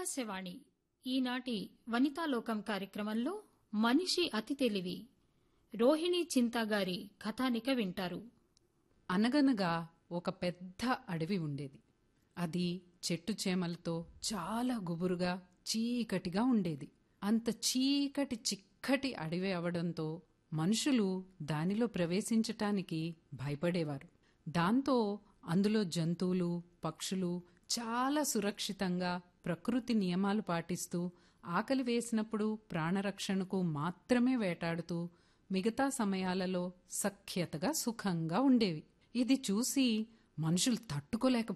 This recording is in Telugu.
ఆకాశవాణి ఈనాటి వనితాలోకం కార్యక్రమంలో మనిషి అతి తెలివి రోహిణి చింతా గారి కథానిక వింటారు అనగనగా ఒక పెద్ద అడవి ఉండేది అది చెట్టు చేమలతో చాలా గుబురుగా చీకటిగా ఉండేది అంత చీకటి చిక్కటి అడవి అవడంతో మనుషులు దానిలో ప్రవేశించటానికి భయపడేవారు దాంతో అందులో జంతువులు పక్షులు చాలా సురక్షితంగా ప్రకృతి నియమాలు పాటిస్తూ ఆకలి వేసినప్పుడు ప్రాణరక్షణకు మాత్రమే వేటాడుతూ మిగతా సమయాలలో సఖ్యతగా సుఖంగా ఉండేవి ఇది చూసి మనుషులు తట్టుకోలేక